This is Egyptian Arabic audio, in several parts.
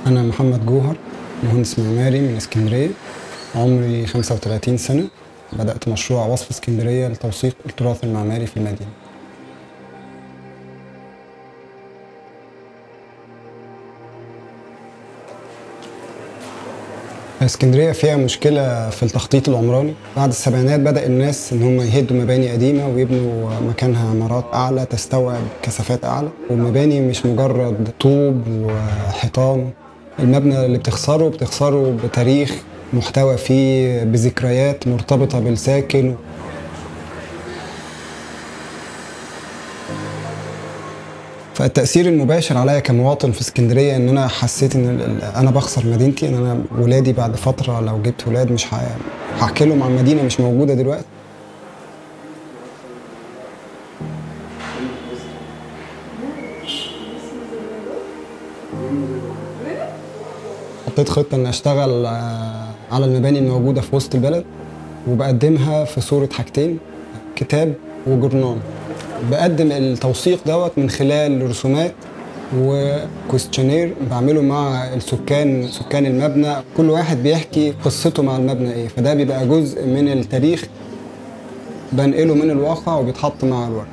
أنا محمد جوهر مهندس معماري من اسكندرية عمري 35 سنة بدأت مشروع وصف اسكندرية لتوثيق التراث المعماري في المدينة اسكندرية فيها مشكلة في التخطيط العمراني بعد السبعينات بدأ الناس إن هم يهدوا مباني قديمة ويبنوا مكانها عمارات أعلى تستوعب كثافات أعلى والمباني مش مجرد طوب وحيطان المبنى اللي بتخسره بتخسره بتاريخ محتوى فيه بذكريات مرتبطة بالساكن فالتأثير المباشر عليا كمواطن في اسكندرية إن أنا حسيت إن ال- ال- أنا بخسر مدينتي إن أنا ولادي بعد فترة لو جبت ولاد مش ه- هحكي لهم عن مدينة مش موجودة دلوقتي حطيت خطة إن أشتغل آه، على المباني الموجودة في وسط البلد وبقدمها في صورة حاجتين كتاب وجورنال بقدم التوثيق دوت من خلال رسومات وكويستشنير بعمله مع السكان سكان المبنى كل واحد بيحكي قصته مع المبنى ايه فده بيبقى جزء من التاريخ بنقله من الواقع وبيتحط مع الورق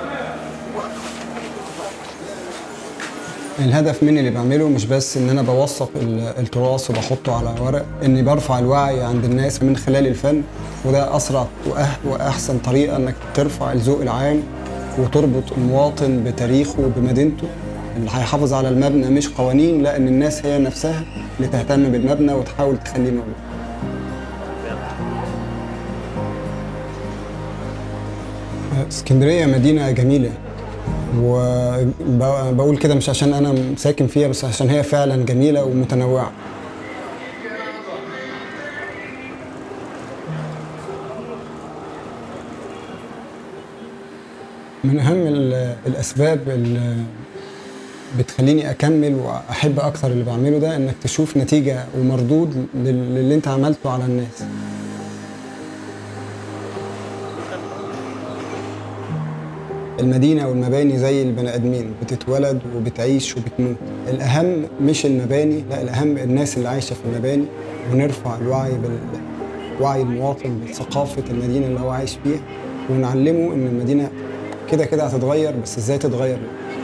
الهدف من اللي بعمله مش بس ان انا بوثق ال- التراث وبحطه على ورق اني برفع الوعي عند الناس من خلال الفن وده اسرع وأه واحسن طريقه انك ترفع الذوق العام وتربط المواطن بتاريخه وبمدينته اللي هيحافظ على المبنى مش قوانين لا ان الناس هي نفسها اللي تهتم بالمبنى وتحاول تخليه موجود اسكندريه مدينه جميله وبقول كده مش عشان انا ساكن فيها بس عشان هي فعلا جميله ومتنوعه من اهم ال- الاسباب اللي بتخليني اكمل واحب اكتر اللي بعمله ده انك تشوف نتيجه ومردود لل- للي انت عملته على الناس المدينة والمباني زي البني آدمين بتتولد وبتعيش وبتموت الأهم مش المباني لا الأهم الناس اللي عايشة في المباني ونرفع الوعي بال وعي المواطن بثقافة المدينة اللي هو عايش فيها ونعلمه إن المدينة كده كده هتتغير بس إزاي تتغير